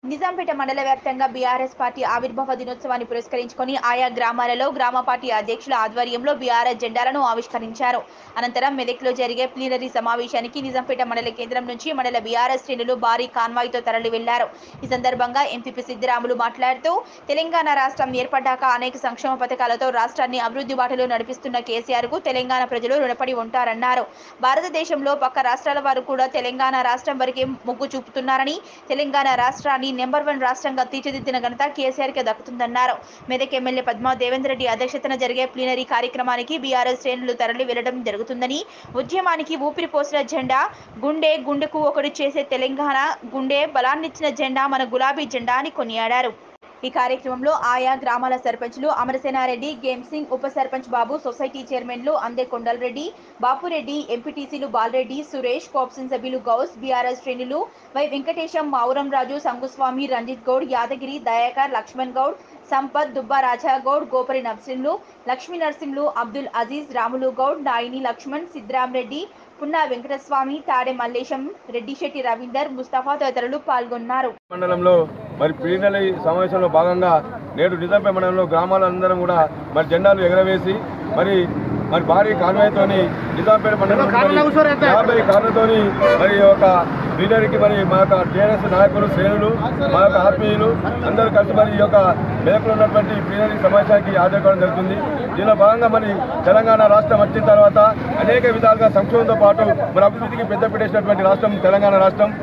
నిజాంపేట మండల వ్యాప్తంగా BRS party ఆవిర్భావ దినోత్సవాన్ని పురస్కరించుకొని ఆయా గ్రామాలలో గ్రామ పార్టీ అధ్యక్షుల ఆధ్వర్యంలో బీఆర్ఎస్ జెండాలను ఆవిష్కరించారు అనంతరం మెదక్లో జరిగే ప్లీనరీ సమావేశానికి నిజాంపేట మండల కేంద్రం నుంచి మండల బీఆర్ఎస్ శ్రేణులు భారీ కాన్వాయ్తో తరలి వెళ్లారు ఈ సందర్భంగా ఎంపీపీ సిద్దిరాములు మాట్లాడుతూ తెలంగాణ రాష్ట్రం ఏర్పడ్డాక అనేక సంక్షేమ పథకాలతో రాష్ట్రాన్ని అభివృద్ధి బాటలో నడిపిస్తున్న కేసీఆర్ కు తెలంగాణ ప్రజలు రుణపడి ఉంటారన్నారు భారతదేశంలో పక్క రాష్ట్రాల వారు కూడా తెలంగాణ రాష్ట్రం వరకే మొగ్గు చూపుతున్నారని తెలంగాణ రాష్ట్రాన్ని నెంబర్ వన్ రాష్ట్రంగా తీర్చిదిద్దిన ఘనత కేసీఆర్ కే దక్కుతుందన్నారు మెదక్ ఎమ్మెల్యే పద్మా దేవేందర్ రెడ్డి అధ్యక్షతన జరిగే ప్లీనరీ కార్యక్రమానికి బీఆర్ఎస్ శ్రేణులు తరలి వెళ్లడం జరుగుతుందని ఉద్యమానికి ఊపిరి పోసిన జెండా గుండె గుండెకు ఒకటి చేసే తెలంగాణ గుండె బలాన్నిచ్చిన జెండా మన గులాబీ జెండా అని కొనియాడారు ఈ కార్యక్రమంలో ఆయా గ్రామాల సర్పంచ్లు అమరసేనారెడ్డి గేమ్ సింగ్ ఉప సర్పంచ్ బాబు సొసైటీ చైర్మన్లు అందే కొండలరెడ్డి బాపురెడ్డి ఎంపీటీసీలు బాలరెడ్డి సురేష్ కోప్సిన్ సభ్యులు గౌస్ బీఆర్ఎస్ శ్రేణులు వై వెంకటేశం మావురం రాజు సంగుస్వామి రంజిత్ గౌడ్ యాదగిరి దయాకర్ లక్ష్మణ్ గౌడ్ సంపత్ దుబ్బా రాజా గౌడ్ గోపరి నర్సింలు లక్ష్మీ నర్సింలు అబ్దుల్ అజీజ్ రాములు గౌడ్ నాయిని లక్ష్మణ్ సిద్రాం రెడ్డి పున్నా వెంకటస్వామి తాడే మల్లేశం రెడ్డిశెట్టి రవీందర్ ముస్తఫా తదితరులు పాల్గొన్నారు మండలంలో మరి ప్లీనరీ సమావేశంలో భాగంగా నేడు నిజాంపేట మండలంలో గ్రామాలందరం కూడా మరి జెండాలు ఎగరవేసి మరి మరి భారీ కాన్వాయ్తోని నిజాంపేట మండలం యాభై కార్లతోని మరి ఈ యొక్క ప్లీనరీకి మరి మా యొక్క టీఆర్ఎస్ నాయకులు శ్రేణులు మా యొక్క ఆత్మీయులు అందరూ కలిసి మరి ఈ యొక్క మెదకులో ఉన్నటువంటి ప్లీనరీ సమావేశానికి హాజరు జరుగుతుంది దీనిలో భాగంగా మరి తెలంగాణ రాష్ట్రం వచ్చిన తర్వాత అనేక విధాలుగా సంక్షేమంతో పాటు మరి అభివృద్ధికి పెద్ద పెట్టేసినటువంటి రాష్ట్రం తెలంగాణ రాష్ట్రం